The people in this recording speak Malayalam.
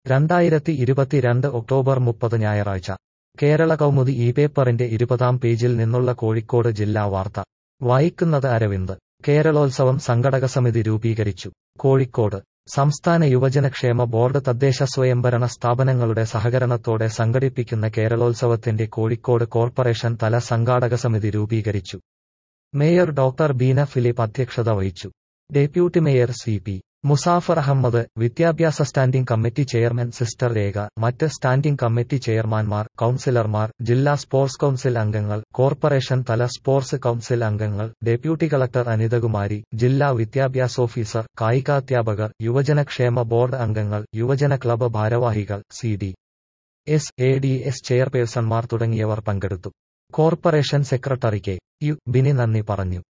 രണ്ടായിരത്തി ഇരുപത്തിരണ്ട് ഒക്ടോബർ മുപ്പത് ഞായറാഴ്ച കേരള കൗമുദി ഈ പേപ്പറിന്റെ ഇരുപതാം പേജിൽ നിന്നുള്ള കോഴിക്കോട് ജില്ലാ വാർത്ത വായിക്കുന്നത് അരവിന്ദ് കേരളോത്സവം സംഘടക സമിതി രൂപീകരിച്ചു കോഴിക്കോട് സംസ്ഥാന യുവജനക്ഷേമ ബോർഡ് തദ്ദേശ സ്വയംഭരണ സ്ഥാപനങ്ങളുടെ സഹകരണത്തോടെ സംഘടിപ്പിക്കുന്ന കേരളോത്സവത്തിന്റെ കോഴിക്കോട് കോർപ്പറേഷൻ തല സംഘാടക സമിതി രൂപീകരിച്ചു മേയർ ഡോക്ടർ ബീന ഫിലിപ്പ് അധ്യക്ഷത വഹിച്ചു deputy mayor C P Muzafar Ahmed വിദ്യാഭ്യാസ standing committee chairman sister Rekha മറ്റ് സ്റ്റാൻഡിംഗ് കമ്മിറ്റി ചെയർമാൻമാർ കൌൺസിലർമാർ ജില്ലാ സ്പോർട്സ് കൌൺസിൽ അംഗങ്ങൾ കോർപ്പറേഷൻ തല സ്പോർട്സ് കൌൺസിൽ അംഗങ്ങൾ ഡെപ്യൂട്ടി കളക്ടർ അനിതകുമാരി ജില്ലാ വിദ്യാഭ്യാസ ഓഫീസർ കായികാധ്യാപകർ യുവജനക്ഷേമ ബോർഡ് അംഗങ്ങൾ യുവജന ക്ലബ്ബ് ഭാരവാഹികൾ C D S A D S ചെയർപേഴ്സൺമാർ തുടങ്ങിയവർ പങ്കെടുത്തു corporation secretary K U Bini നന്ദി പറഞ്ഞു